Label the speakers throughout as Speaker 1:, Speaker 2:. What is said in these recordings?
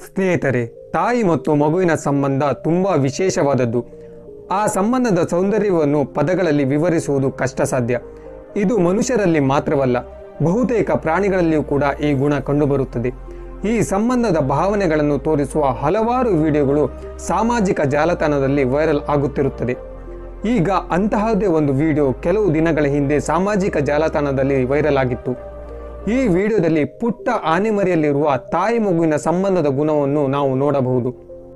Speaker 1: ಸ್ನೇಹಿತರೆ ತಾಯಿ ಮತ್ತು ಮಗುವಿನ ಸಂಬಂಧ ತುಂಬ ವಿಶೇಷವಾದದ್ದು ಆ ಸಂಬಂಧದ ಸೌಂದರ್ಯವನ್ನು ಪದಗಳಲ್ಲಿ ವಿವರಿಸುವುದು ಕಷ್ಟ ಸಾಧ್ಯ ಇದು ಮನುಷ್ಯರಲ್ಲಿ ಮಾತ್ರವಲ್ಲ ಬಹುತೇಕ ಪ್ರಾಣಿಗಳಲ್ಲಿಯೂ ಕೂಡ ಈ ಗುಣ ಕಂಡುಬರುತ್ತದೆ ಈ ಸಂಬಂಧದ ಭಾವನೆಗಳನ್ನು ತೋರಿಸುವ ಹಲವಾರು ವಿಡಿಯೋಗಳು ಸಾಮಾಜಿಕ ಜಾಲತಾಣದಲ್ಲಿ ವೈರಲ್ ಆಗುತ್ತಿರುತ್ತದೆ ಈಗ ಅಂತಹದ್ದೇ ಒಂದು ವಿಡಿಯೋ ಕೆಲವು ದಿನಗಳ ಹಿಂದೆ ಸಾಮಾಜಿಕ ಜಾಲತಾಣದಲ್ಲಿ ವೈರಲ್ ಆಗಿತ್ತು ಈ ವಿಡಿಯೋದಲ್ಲಿ ಪುಟ್ಟ ಆನೆಮರಿಯಲ್ಲಿರುವ ತಾಯಿ ಮಗುವಿನ ಸಂಬಂಧದ ಗುಣವನ್ನು ನಾವು ನೋಡಬಹುದು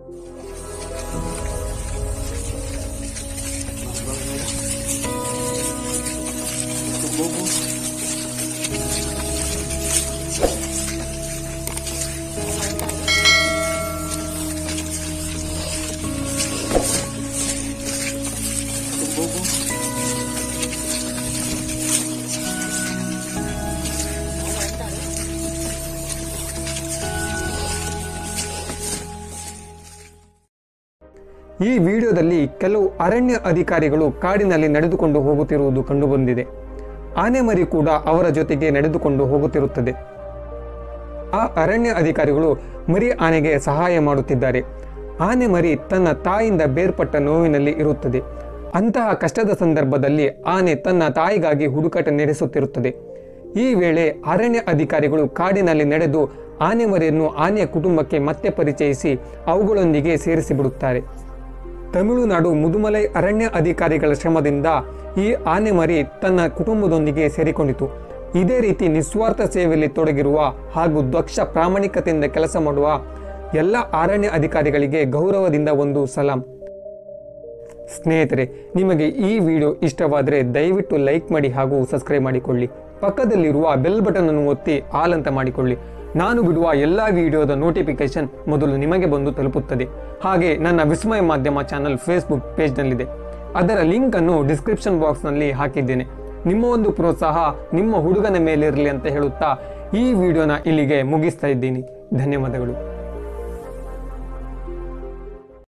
Speaker 1: ಈ ವಿಡಿಯೋದಲ್ಲಿ ಕೆಲವು ಅರಣ್ಯ ಅಧಿಕಾರಿಗಳು ಕಾಡಿನಲ್ಲಿ ನಡೆದುಕೊಂಡು ಹೋಗುತ್ತಿರುವುದು ಕಂಡುಬಂದಿದೆ ಆನೆಮರಿ ಕೂಡ ಅವರ ಜೊತೆಗೆ ನಡೆದುಕೊಂಡು ಹೋಗುತ್ತಿರುತ್ತದೆ ಆ ಅರಣ್ಯ ಅಧಿಕಾರಿಗಳು ಮರಿ ಆನೆಗೆ ಸಹಾಯ ಮಾಡುತ್ತಿದ್ದಾರೆ ಆನೆ ಮರಿ ತನ್ನ ತಾಯಿಯಿಂದ ಬೇರ್ಪಟ್ಟ ನೋವಿನಲ್ಲಿ ಇರುತ್ತದೆ ಅಂತಹ ಕಷ್ಟದ ಸಂದರ್ಭದಲ್ಲಿ ಆನೆ ತನ್ನ ತಾಯಿಗಾಗಿ ಹುಡುಕಾಟ ನಡೆಸುತ್ತಿರುತ್ತದೆ ಈ ವೇಳೆ ಅರಣ್ಯ ಅಧಿಕಾರಿಗಳು ಕಾಡಿನಲ್ಲಿ ನಡೆದು ಆನೆ ಮರಿಯನ್ನು ಆನೆಯ ಕುಟುಂಬಕ್ಕೆ ಮತ್ತೆ ಪರಿಚಯಿಸಿ ಅವುಗಳೊಂದಿಗೆ ಸೇರಿಸಿಬಿಡುತ್ತಾರೆ ತಮಿಳುನಾಡು ಮುದುಮಲೈ ಅರಣ್ಯ ಅಧಿಕಾರಿಗಳ ಶ್ರಮದಿಂದ ಈ ಆನೆ ಮರಿ ತನ್ನ ಕುಟುಂಬದೊಂದಿಗೆ ಸೇರಿಕೊಂಡಿತು ಇದೇ ರೀತಿ ನಿಸ್ವಾರ್ಥ ಸೇವೆಯಲ್ಲಿ ತೊಡಗಿರುವ ಹಾಗೂ ದಕ್ಷ ಪ್ರಾಮಾಣಿಕತೆಯಿಂದ ಕೆಲಸ ಮಾಡುವ ಎಲ್ಲ ಅರಣ್ಯ ಅಧಿಕಾರಿಗಳಿಗೆ ಗೌರವದಿಂದ ಒಂದು ಸಲಾಂ ಸ್ನೇಹಿತರೆ ನಿಮಗೆ ಈ ವಿಡಿಯೋ ಇಷ್ಟವಾದರೆ ದಯವಿಟ್ಟು ಲೈಕ್ ಮಾಡಿ ಹಾಗೂ ಸಬ್ಸ್ಕ್ರೈಬ್ ಮಾಡಿಕೊಳ್ಳಿ ಪಕ್ಕದಲ್ಲಿರುವ ಬೆಲ್ ಬಟನ್ ಅನ್ನು ಒತ್ತಿ ಆಲ್ ಅಂತ ಮಾಡಿಕೊಳ್ಳಿ ನಾನು ಬಿಡುವ ಎಲ್ಲ ವಿಡಿಯೋದ ನೋಟಿಫಿಕೇಶನ್ ಮೊದಲು ನಿಮಗೆ ಬಂದು ತಲುಪುತ್ತದೆ ಹಾಗೆ ನನ್ನ ವಿಸ್ಮಯ ಮಾಧ್ಯಮ ಚಾನಲ್ ಫೇಸ್ಬುಕ್ ಪೇಜ್ನಲ್ಲಿದೆ ಅದರ ಲಿಂಕ್ ಅನ್ನು ಡಿಸ್ಕ್ರಿಪ್ಷನ್ ಬಾಕ್ಸ್ನಲ್ಲಿ ಹಾಕಿದ್ದೇನೆ ನಿಮ್ಮ ಒಂದು ಪ್ರೋತ್ಸಾಹ ನಿಮ್ಮ ಹುಡುಗನ ಮೇಲಿರಲಿ ಅಂತ ಹೇಳುತ್ತಾ ಈ ವಿಡಿಯೋನ ಇಲ್ಲಿಗೆ ಮುಗಿಸ್ತಾ ಇದ್ದೀನಿ ಧನ್ಯವಾದಗಳು